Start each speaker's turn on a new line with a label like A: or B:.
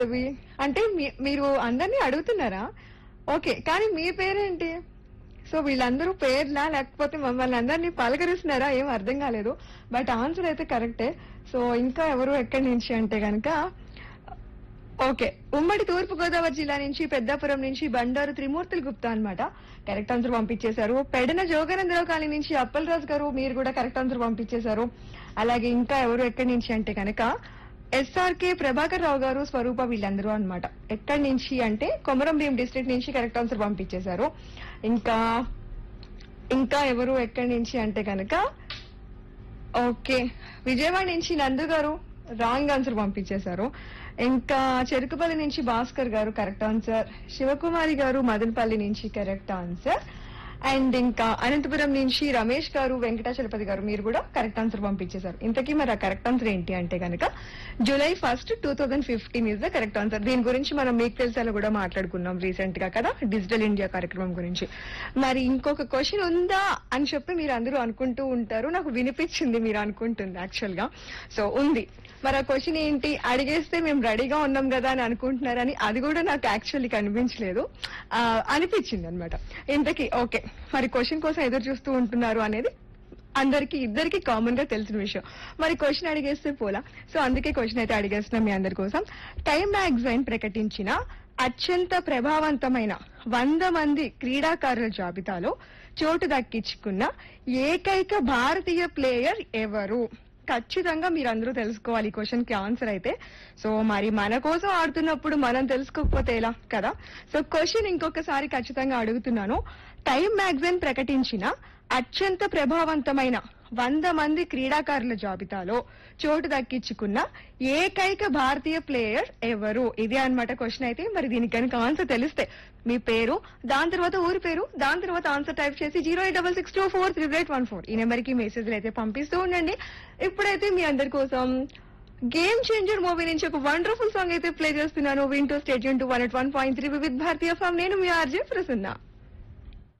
A: అవి అంటే మీ- మీరు అందరినీ అడుగుతున్నారా ఓకే కానీ మీ పేరేంటి సో వీళ్ళందరూ పేర్లా లేకపోతే మమ్మల్ని అందరినీ పలకరిస్తున్నారా ఏం అర్థం కాలేదు బట్ ఆన్సర్ అయితే కరెక్టే సో ఇంకా ఎవరు ఎక్కడి నుంచి అంటే గనక ఓకే ఉమ్మడి తూర్పు గోదావరి జిల్లా నుంచి పెద్దాపురం నుంచి బండారు త్రిమూర్తులు గుప్తా అన్నమాట కరెక్ట్ ఆన్సర్ పంపించేశారు పెడన జోగనందరావు కాలనీ నుంచి అప్పలరాజు గారు మీరు కూడా కరెక్ట్ ఆన్సర్ పంపించేశారు అలాగే ఇంకా ఎవరు ఎక్కడి నుంచి అంటే కనుక ఎస్ఆర్కే ప్రభాకర్ రావు గారు స్వరూప వీళ్ళందరూ అన్నమాట ఎక్కడి నుంచి అంటే కొమరం భీం డిస్ట్రిక్ట్ నుంచి కరెక్ట్ ఆన్సర్ పంపించేశారు ఇంకా ఇంకా ఎవరు ఎక్కడి నుంచి అంటే కనుక ఓకే విజయవాడ నుంచి నందు గారు రాంగ్ ఆన్సర్ పంపించేశారు ఇంకా చెరుకుపల్లి నుంచి భాస్కర్ గారు కరెక్ట్ ఆన్సర్ శివకుమారి గారు మదనపల్లి నుంచి కరెక్ట్ ఆన్సర్ అండ్ ఇంకా అనంతపురం నుంచి రమేష్ గారు వెంకటాచలపతి గారు మీరు కూడా కరెక్ట్ ఆన్సర్ పంపించేశారు ఇంతకీ మరి ఆ కరెక్ట్ ఆన్సర్ ఏంటి అంటే కనుక July first two thousand fifteen is the correct answer దీని గురించి మనం మీకు తెలిసేలా కూడా మాట్లాడుకున్నాం రీసెంట్ గా కదా డిజిటల్ ఇండియా కార్యక్రమం గురించి మరి ఇంకొక క్వశ్చన్ ఉందా అని చెప్పి మీరు అందరూ అనుకుంటూ ఉంటారు నాకు వినిపించింది మీరు అనుకుంటుంది యాక్చువల్ గా సో ఉంది మరి ఆ క్వశ్చన్ ఏంటి అడిగేస్తే మేము రెడీగా ఉన్నాం కదా అని అనుకుంటున్నారని అది కూడా నాకు యాక్చువల్లీ కనిపించలేదు ఆ, అనిపించింది అనమాట ఇంతకీ ఓకే మరి క్వశ్చన్ కోసం ఎదురు చూస్తూ ఉంటున్నారు అనేది అందరికి ఇద్దరికి కామన్ గా తెలిసిన విషయం మరి క్వశ్చన్ అడిగేస్తే పోలా సో అందుకే క్వశ్చన్ అయితే అడిగేస్తున్నాం మీ అందరి కోసం టైమ్ మ్యాగజైన్ ప్రకటించిన అత్యంత ప్రభావవంతమైన వంద మంది క్రీడాకారుల జాబితాలో చోటు దక్కించుకున్న ఏకైక భారతీయ ప్లేయర్ ఎవరు ఖచ్చితంగా మీరు అందరూ తెలుసుకోవాలి ఈ క్వశ్చన్ కి ఆన్సర్ అయితే సో మరి మన కోసం ఆడుతున్నప్పుడు మనం తెలుసుకోకపోతే ఎలా కదా సో క్వశ్చన్ ఇంకొకసారి ఖచ్చితంగా అడుగుతున్నాను టైమ్ మ్యాగజైన్ ప్రకటించిన అత్యంత ప్రభావవంతమైన వంద మంది క్రీడాకారుల జాబితాలో చోటు దక్కించుకున్న ఏకైక భారతీయ ప్లేయర్ ఎవరు ఇదే అన్నమాట క్వశ్చన్ అయితే మరి దీనికి కనుక ఆన్సర్ తెలిస్తే మీ పేరు దాని తర్వాత ఊరి పేరు దాని తర్వాత ఆన్సర్ టైప్ చేసి zero eight double six two four three eight one four ఈ నెంబర్ కి మెసేజ్లు అయితే పంపిస్తూ ఉండండి ఇప్పుడైతే మీ అందరి కోసం గేమ్ చేంజర్ మూవీ నుంచి ఒక వండర్ఫుల్ సాంగ్ అయితే ప్లే చేస్తున్నాను వింటూ stay tuned to one eight one point three with భారతీయ ఫామ్ నేను మీ ఆర్జే ప్రసన్న